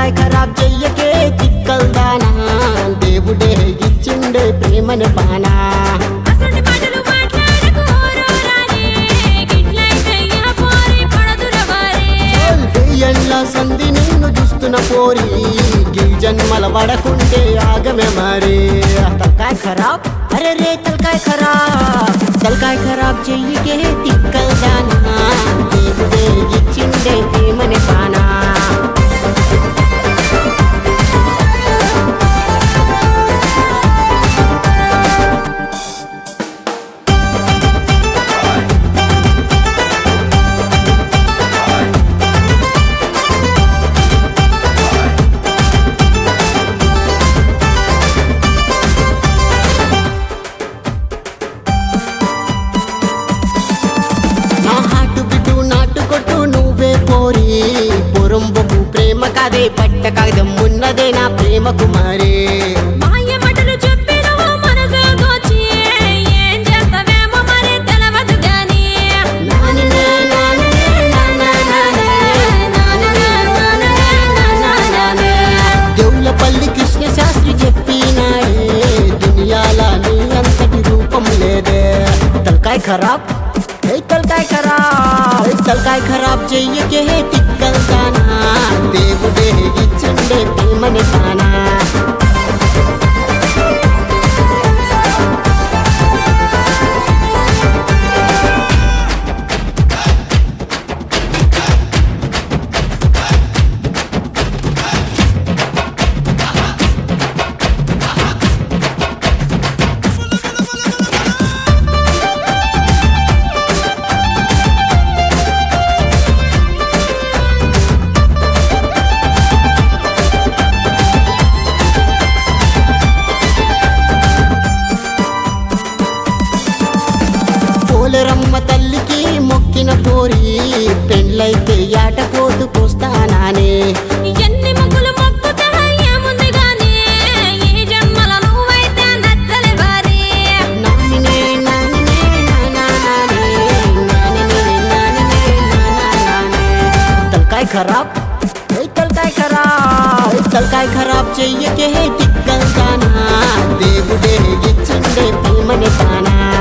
తలకాయ ఖరాబ్ చెయ్యకే తిక్కల్దానా దేవుడే ఇచ్చిండే ప్రేమని బానా అసంటి మాటలు మాట్లాడకు ఓరో రాని గిట్లయితే ఇహ పోరి పడదురవారే వెయ్యళ్ళ సంధి నిన్ను చూస్తున్న పోరి గీ జన్మల పడకుంటే ఆగమే మరి తలకాయ ఖరాబ్ అరే రే తలకాయ ఖరాబ్ తలకాయ ఖరాబ్ చెయ్యకే తిక్కల్దానా దేవుడే ఇచ్చిండే ప్రేమని బానా నా హాటు బిడ్డు నాటు కొట్టు నువ్వే పోరి పొరంబకు ప్రేమ కాదే పట్ట కాగితం ఉన్నదే నా ప్రేమ కుమారి మాయ మాటలు చెప్పినవు మనసు దోచి ఏం చేస్తావేమో మరి తెలవదు గాని నాననే, నాననే, నాననానే, నాననే, నాననే, నాననానే. దేవులపల్లి కృష్ణ శాస్త్రి చెప్పినాడే దునియాల నీ అంతటి రూపం లేదే తలకాయ ఖరాబ్ ఏ తలకాయ ఖరాబ్ ఏ తలకాయ ఖరాబ్ చెయ్యకే తిక్కల్దానా దేవుడే ఇచ్చిండే ప్రేమని తానా పోలరమ్మ తల్లికి మొక్కిన పోరి పెళ్ళైతే యాట పోతుకొస్తానానే ఎన్ని ముగ్గులు మొక్కుతా ఏముంది గాని ఈ జన్మల నువ్వైతే నచ్చలే వారి నానినే నానినే నానానానే, నానినే నానినే నానానానే. తలకాయ ఖరాబ్ ఏ తలకాయ ఖరాబ్ ఏ తలకాయ ఖరాబ్ చెయ్యకే తిక్కల్దానా దేవుడే ఇచ్చిండే ప్రేమని తానా